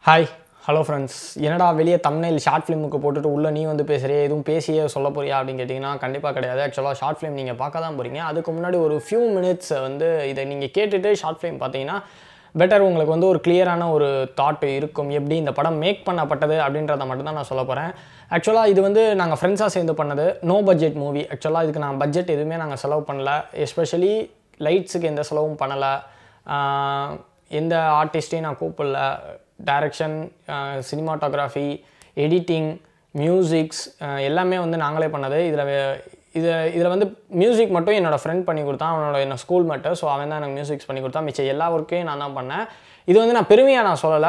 hi hello friends என்னடா வெளியே தமிழில் ஷார்ட் ஃபிலிமுக்கு போட்டுட்டு உள்ளே நீ வந்து பேசுறியே எதுவும் பேசியே சொல்ல போறியா அப்படின்னு கேட்டிங்கன்னா கண்டிப்பாக கிடையாது ஆக்சுவலாக ஷார்ட் ஃபிலிம் நீங்கள் பார்க்க தான் போகிறீங்க அதுக்கு முன்னாடி ஒரு ஃபியூ மினிட்ஸ் வந்து இதை நீங்கள் கேட்டுட்டு ஷார்ட் ஃபிலிம் பார்த்தீங்கன்னா பெட்டர் உங்களுக்கு வந்து ஒரு கிளியரான ஒரு தாட் இருக்கும் எப்படி இந்த படம் மேக் பண்ணப்பட்டது அப்படின்றத மட்டும் தான் நான் சொல்ல போகிறேன் ஆக்சுவலாக இது வந்து நாங்கள் ஃப்ரெண்ட்ஸாக சேர்ந்து பண்ணது நோ பட்ஜெட் மூவி ஆக்சுவலாக இதுக்கு நான் பட்ஜெட் எதுவுமே நாங்கள் செலவு பண்ணல எஸ்பெஷலி லைட்ஸுக்கு எந்த செலவும் பண்ணலை ஆஹ் எந்த ஆர்டிஸ்ட்டையும் நான் கூப்பிடல டைரக்ஷன் சினிமாட்டோகிராஃபி எடிட்டிங் மியூசிக்ஸ் எல்லாமே வந்து நாங்களே பண்ணது இதில் இதில் இதில் வந்து மியூசிக் மட்டும் என்னோடய ஃப்ரெண்ட் பண்ணி கொடுத்தான் அவனோட என்ன ஸ்கூல் மட்டும் ஸோ அவன் தான் எனக்கு மியூசிக்ஸ் பண்ணி கொடுத்தான் மிச்சம் எல்லா ஒர்க்கையும் நான் தான் பண்ணேன் இது வந்து நான் பெருமையாக நான் சொல்லலை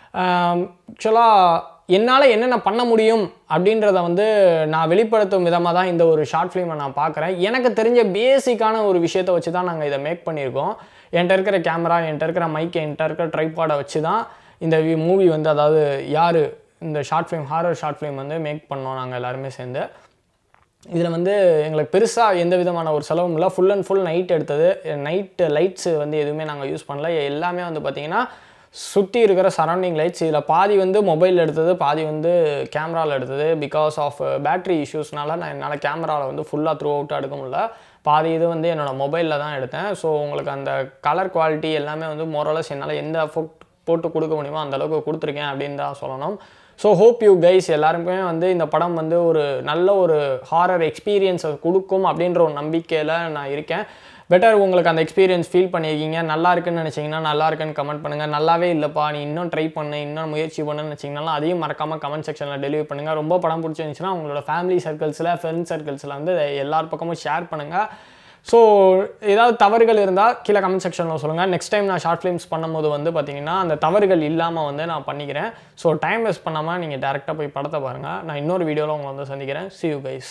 ஆக்சுவலாக என்னால் என்னென்ன பண்ண முடியும் அப்படின்றத வந்து நான் வெளிப்படுத்தும் விதமாக தான் இந்த ஒரு ஷார்ட் ஃபிலிமை நான் பார்க்குறேன் எனக்கு தெரிஞ்ச பேசிக்கான ஒரு விஷயத்தை வச்சு தான் நாங்கள் இதை மேக் பண்ணியிருக்கோம் என்கிட்ட இருக்கிற கேமரா என்கிட்ட இருக்கிற மைக் என்கிட்ட இருக்கிற ட்ரைபாடை வச்சு தான் இந்த மூவி வந்து அதாவது யார் இந்த short film horror short film வந்து மேக் பண்ணோம் நாங்கள் எல்லாருமே சேர்ந்து இதில் வந்து எங்களுக்கு பெருசாக எந்த விதமான ஒரு செலவும் இல்லை ஃபுல் அண்ட் ஃபுல் நைட் எடுத்தது நைட்டு லைட்ஸு வந்து எதுவுமே நாங்கள் யூஸ் பண்ணல எல்லாமே வந்து பார்த்திங்கன்னா சுற்றி இருக்கிற சரௌண்டிங் லைட்ஸ் இதில் பாதி வந்து மொபைல் எடுத்தது பாதி வந்து கேமராவில் எடுத்தது பிகாஸ் ஆஃப் பேட்ரி இஷ்யூஸ்னால நான் என்னால் கேமராவில் வந்து ஃபுல்லாக த்ரூ அவுட்டாக எடுக்க முடியல பாதி இது வந்து என்னோடய மொபைலில் தான் எடுத்தேன் ஸோ உங்களுக்கு அந்த கலர் குவாலிட்டி எல்லாமே வந்து மோரலஸ் என்னால் எந்த எஃபோர்ட் போட்டு கொடுக்க முடியுமோ அந்த அளவுக்கு கொடுத்துருக்கேன் அப்படின்னு தான் சொல்லணும் ஸோ ஹோப் யூ கைஸ் எல்லாருக்குமே வந்து இந்த படம் வந்து ஒரு நல்ல ஒரு ஹாரர் எக்ஸ்பீரியன்ஸை கொடுக்கும் அப்படின்ற ஒரு நம்பிக்கையில் நான் இருக்கேன் பெட்டர் உங்களுக்கு அந்த எக்ஸ்பீரியன்ஸ் ஃபீல் பண்ணியிருக்கீங்க நல்லா இருக்குன்னு நினச்சிங்கன்னா நல்லா இருக்குன்னு கமெண்ட் பண்ணுங்கள் நல்லாவே இல்லைப்பா நீ இன்னும் ட்ரை பண்ணு இன்னும் முயற்சி பண்ணுன்னு நினச்சிங்கனாலும் அதையும் மறக்காமல் கமெண்ட் செக்ஷனில் டெலிவரி பண்ணுங்கள் ரொம்ப படம் பிடிச்சிருந்துச்சுன்னா உங்களோட ஃபேமிலி சர்க்கிள்ஸில் ஃப்ரெண்ட்ஸ் சர்க்கிள்ஸில் வந்து எல்லார் பக்கமும் ஷேர் பண்ணுங்கள் ஸோ ஏதாவது தவறுகள் இருந்தால் கீழே கமெண்ட் செக்ஷனில் சொல்லுங்கள் நெக்ஸ்ட் டைம் நான் ஷார்ட் ஃபிலிம்ஸ் பண்ணும்போது வந்து பார்த்தீங்கன்னா அந்த தவறுகள் இல்லாமல் வந்து நான் பண்ணிக்கிறேன் ஸோ டைம் வேஸ்ட் பண்ணாமல் நீங்கள் டேரெக்டாக போய் படத்தை பாருங்கள் நான் இன்னொரு வீடியோவில் உங்களை வந்து சந்திக்கிறேன் see you guys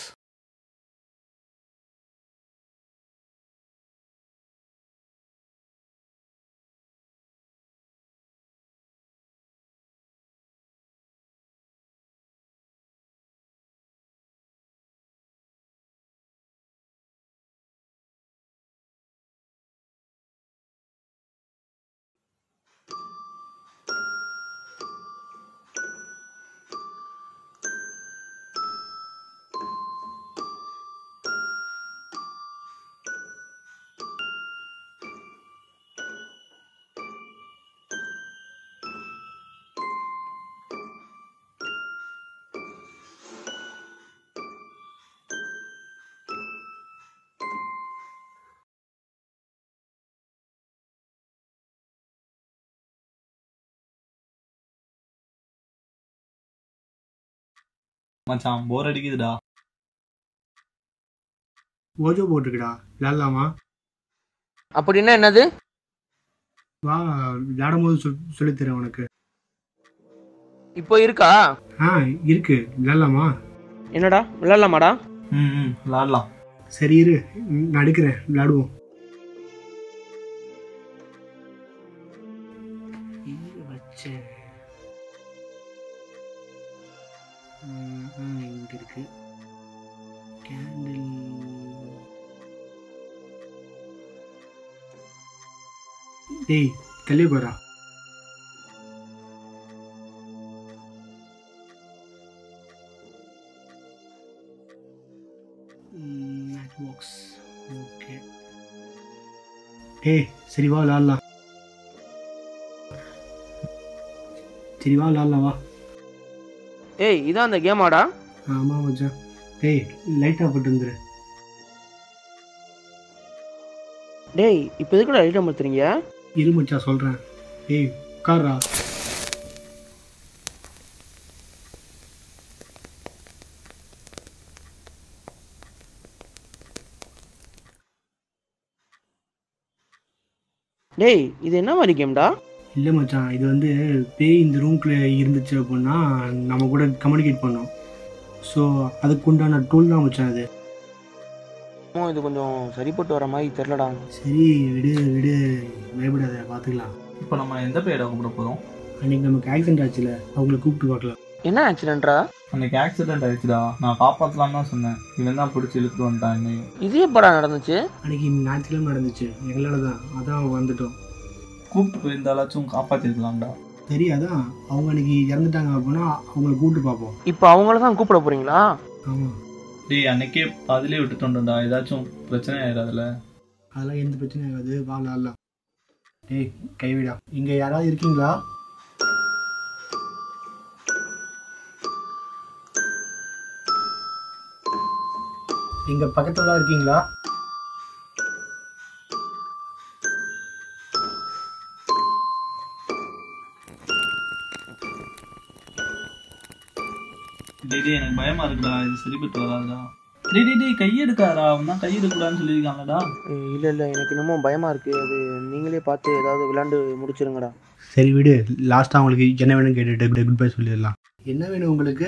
மச்சான் போர் அடிக்குதுடா ஓஜோ போட்டிருக்குடா விளையாடலாமா அப்படின்னா என்னது வா விளையாடும் போது சொல் சொல்லித்தரேன் உனக்கு இப்போ இருக்கா ஆ இருக்கு விளையாடலாமா என்னடா விளையாடலாமாடா ம் ம் விளாடலாம் சரி இரு நான் எடுக்கிறேன் விளையாடுவோம் எங்க வச்சேன் ம், ஆ, இங்க இருக்கு கேண்டில் டேய் தள்ளி போறா மேட்ச் பாக்ஸ் ஓகே ஏய் சரி வா விளாட்லாம் சரி வா விளாட்லாம் வா ஏய் இதான் அந்த கேமாடா ஆமாம் மச்சான் டேய் லைட்டாக போட்டு வந்துரு டேய் இப்போ எதுக்குடா லைட் அமர்த்துறீங்க இரு மச்சான் சொல்கிறேன் ஏய் உட்கார்றா டேய் இது என்ன மாதிரி கேம்டா இல்லை மச்சான் இது வந்து பேய் இந்த ரூம்குள்ளே இருந்துச்சு அப்படின்னா நம்ம கூட கம்யூனிகேட் பண்ணோம் ஸோ அதுக்கு உண்டான டூல் தான் மச்சான் இது அம்மா இது கொஞ்சம் சரிப்பட்டு வர மாதிரி தெரிலடா சரி விடு விடு பயப்படாத பார்த்துக்கலாம் இப்போ நம்ம எந்த பேரை கூப்பிட போகிறோம் அன்னைக்கு நமக்கு ஆக்சிடென்ட் ஆச்சுல அவங்கள கூப்பிட்டு பார்க்கலாம் என்ன ஆக்சிடென்ட்ரா அன்னைக்கு ஆக்சிடென்ட் ஆயிடுச்சுடா நான் காப்பாற்றலாம் தான் சொன்னேன் இவன் தான் பிடிச்சி இழுத்துட்டு வந்துட்டான் என்னையும் இது எப்படா நடந்துச்சு அன்னைக்கு ஞாயிற்றுக்கிழமை நடந்துச்சு எங்களால் தான் அதான் வந்துட்டோம் கூப்பிட்டு போயிருந்தாலாச்சும் காப்பாற்றிருக்கலாம்டா தெரியாதான் அவங்க அன்னைக்கு இறந்துட்டாங்க அப்படின்னா அவங்கள கூப்பிட்டு பார்ப்போம் இப்போ அவங்கள தான் கூப்பிட போறீங்களா ஆமாம் டேய் அன்னைக்கே பாதிலே விட்டுட்டோம்டா ஏதாச்சும் பிரச்சனை ஆயிடாதுல அதெல்லாம் எந்த பிரச்சனையும் ஆகாது வா நல்லா டேய் கைவிடா இங்கே யாராவது இருக்கீங்களா இங்க பக்கத்துல தான் இருக்கீங்களா டேய் டேய் எனக்கு பயமா இருக்குடா இது சரிப்பட்டு வராதுடா டேய் டேய் டேய் கையெடுக்காதடா அவன் தான் கையெடுக்கூடாதுன்னு சொல்லியிருக்காங்கடா இல்லை இல்லை எனக்கு இன்னமும் பயமா இருக்கு அது நீங்களே பார்த்து ஏதாவது விளையாண்டு முடிச்சிருங்கடா சரி விடு லாஸ்ட்டாக அவங்களுக்கு என்ன வேணும்னு கேட்டுட்டு குட் பை சொல்லிடலாம் என்ன வேணும் உங்களுக்கு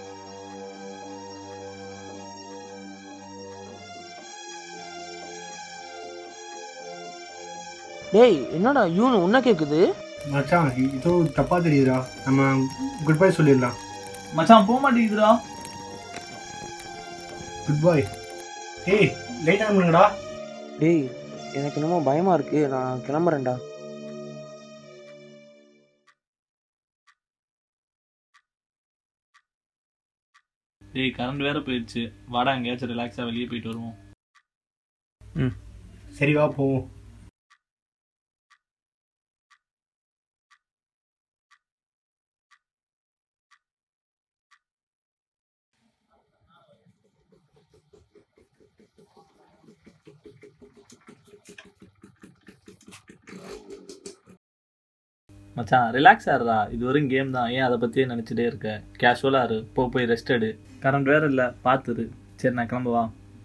டேய் என்னடா யூனு உன்ன கேக்குது மச்சான் இதோ தப்பா தெரியுதுடா நம்ம குட் பை சொல்லிடலாம் மச்சான் போக மாட்டேங்குதுடா குட் பை ஏய் லேட் ஆகுங்கடா டேய் எனக்கு என்னமோ பயமா இருக்கு நான் கிளம்புறேன்டா டேய் கரண்ட் வேற போயிடுச்சு வாடா எங்கேயாச்சும் ரிலாக்ஸா வெளியே போயிட்டு வருவோம் சரி வா போவோம் மச்சான் ரிலாக்ஸ் ஆடுறா இது வரும் கேம் தான் ஏன் அதை பத்தியே நினைச்சிட்டே இருக்க கேஷுவலா இரு போ போய் ரெஸ்ட் எடு கரண்ட் வேற இல்ல பாத்துரு சரி நான் கிளம்புவா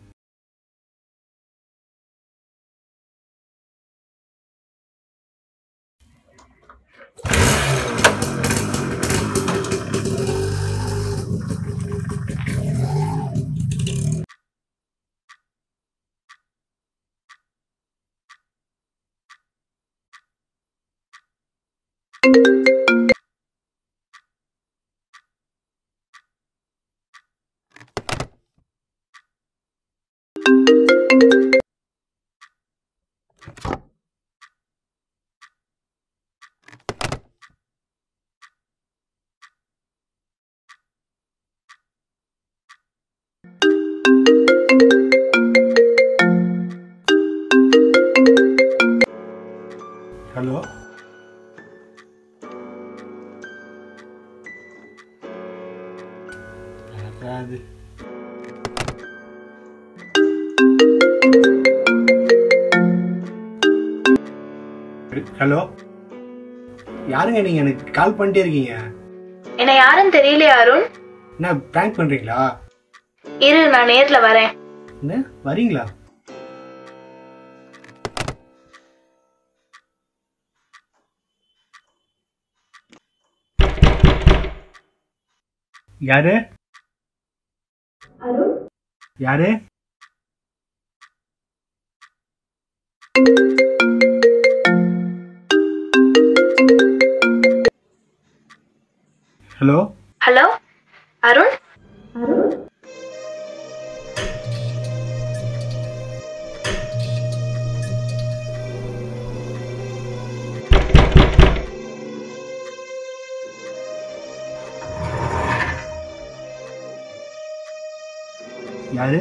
ஹலோ அது ஹலோ யாருங்க நீங்க எனக்கு கால் பண்ணிட்டே இருக்கீங்க என்னை யாருன்னு தெரியலையா அருண் என்ன பிராங்க் பண்றீங்களா இரு நான் நேர்ல வரேன் என்ன வரீங்களா யாரு யாரு ஹலோ ஹலோ அருண் யாரு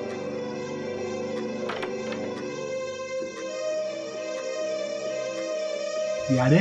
யாரு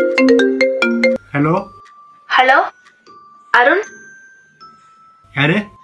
ஹலோ ஹலோ அருண் யாரு